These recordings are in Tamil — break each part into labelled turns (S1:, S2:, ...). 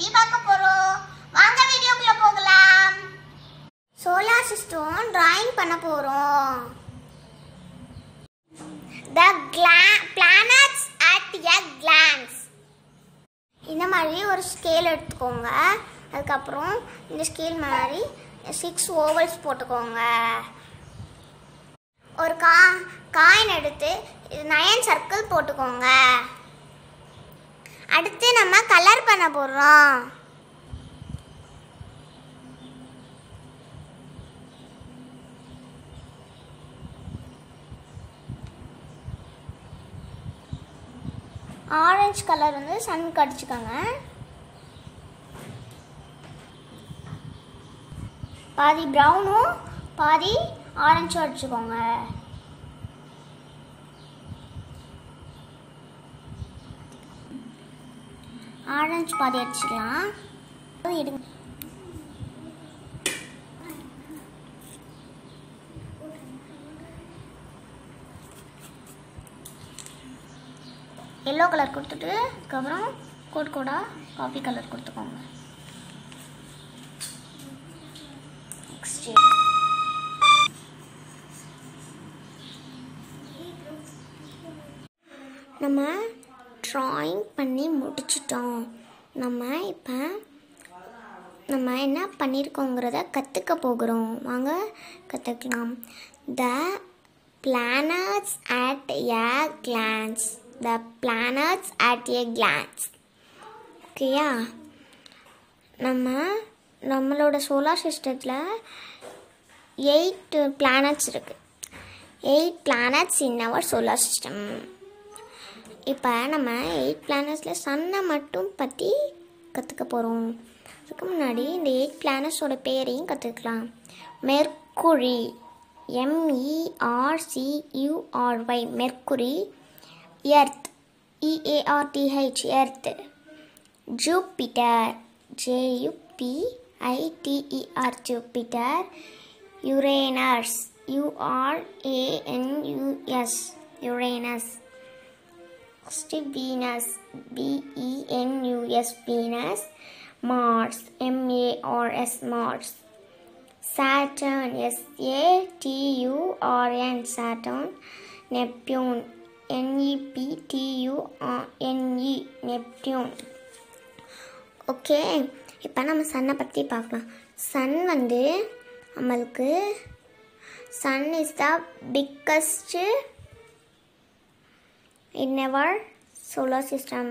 S1: பத்தி பார்க்க போறோம் வாங்க வீடியோக்குள்ள போகலாம் சோலார் சிஸ்டம் டிராயிங் பண்ண போறோம் the planets at a glance இந்த மாதிரி ஒரு ஸ்கேல் எடுத்துக்கோங்க அதுக்கப்புறம் இந்த ஸ்கேல் மாதிரி சிக்ஸ் ஓவல்ஸ் போட்டுக்கோங்க ஒரு கா காயின் எடுத்து நயன் சர்க்கிள் போட்டுக்கோங்க அடுத்து நம்ம கலர் பண்ண போடுறோம் ஆரஞ்சு கலர் வந்து சன் அடிச்சுக்கோங்க பாதி ப்ரௌனும் பாதி ஆரஞ்சும் அடிச்சுக்கோங்க ஆரஞ்சு பாதி அடிச்சுக்கலாம் அது எடுங்க எல்லோ கலர் கொடுத்துட்டு அதுக்கப்புறம் கோட் கோடா காஃபி கலர் கொடுத்துக்கோங்க நெக்ஸ்ட் நம்ம ட்ராயிங் பண்ணி முடிச்சிட்டோம் நம்ம இப்போ நம்ம என்ன பண்ணியிருக்கோங்கிறத கற்றுக்க போகிறோம் வாங்க கற்றுக்கலாம் the planets at a glance the planets at a glance ஓகேயா நம்ம நம்மளோட சோலார் சிஸ்டத்தில் எயிட் பிளானட்ஸ் இருக்குது eight planets in our solar system இப்போ நம்ம எயிட் பிளானட்ஸில் சன்னை மட்டும் பற்றி கற்றுக்க போகிறோம் அதுக்கு முன்னாடி இந்த எயிட் பிளானட்ஸோட பேரையும் கற்றுக்கலாம் mercury எம்இஆர்சியூஆர்ஒய் mercury earth இஏஆர்டிஹெச் earth Jupiter ஜேயுபிஐடிஇஆர் Jupiter Uranus யூஆர்ஏஎன்யூஎஸ் Uranus Next Venus B-E-N-U-S Venus Mars M-A-R-S Mars Saturn S-A-T-U-R-N Saturn Neptune N-E-P-T-U-N-E Neptune okay இப்போ நம்ம சன்னை பற்றி பார்க்கலாம் சன் வந்து நம்மளுக்கு sun is the biggest in our solar system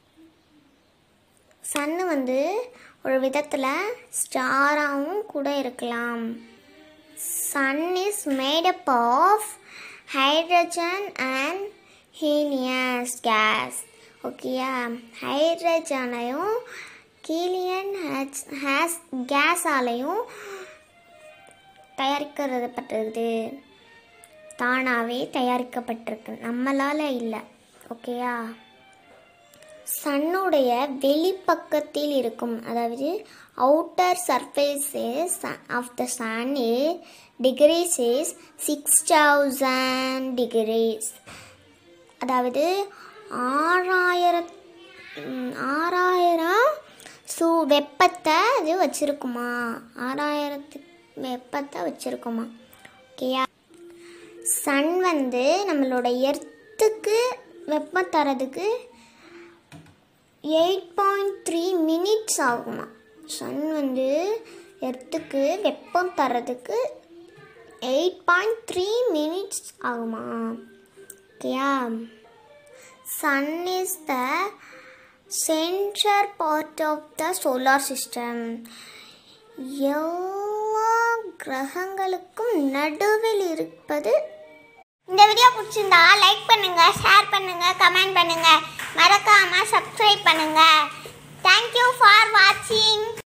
S1: sun வந்து ஒரு விதத்தில் ஸ்டாராகவும் கூட இருக்கலாம் sun is made up of hydrogen and helium gas ஓகேயா ஹைட்ரஜனையும் ஹீலியன் ஹேஸ் ஹேஸ் கேஸாலையும் தயாரிக்கிறது பட்டிருக்குது தானாகவே தயாரிக்கப்பட்டிருக்கு நம்மளால் இல்லை ஓகேயா சன்னுடைய வெளிப்பக்கத்தில் இருக்கும் அதாவது outer surfaces of the sun degrees is six thousand degrees அதாவது ஆறாயிரம் ஆறாயிரம் சூ வெப்பத்தை அது வச்சுருக்குமா ஆறாயிரத்து வெப்பத்தை வச்சுருக்குமா ஓகேயா சன் வந்து நம்மளோட எர்த்துக்கு வெப்பம் தரதுக்கு எயிட் பாயிண்ட் த்ரீ மினிட்ஸ் ஆகுமா சன் வந்து எர்த்துக்கு வெப்பம் தரதுக்கு எயிட் பாயிண்ட் த்ரீ மினிட்ஸ் ஆகுமா ஓகேயா sun is the central part of the solar system எல்லா கிரகங்களுக்கும் நடுவில் இருப்பது இந்த வீடியோ பிடிச்சிருந்தா லைக் பண்ணுங்க ஷேர் பண்ணுங்க கமெண்ட் பண்ணுங்க மறக்காம சப்ஸ்கிரைப் பண்ணுங்க தேங்க்யூ ஃபார் வாட்சிங்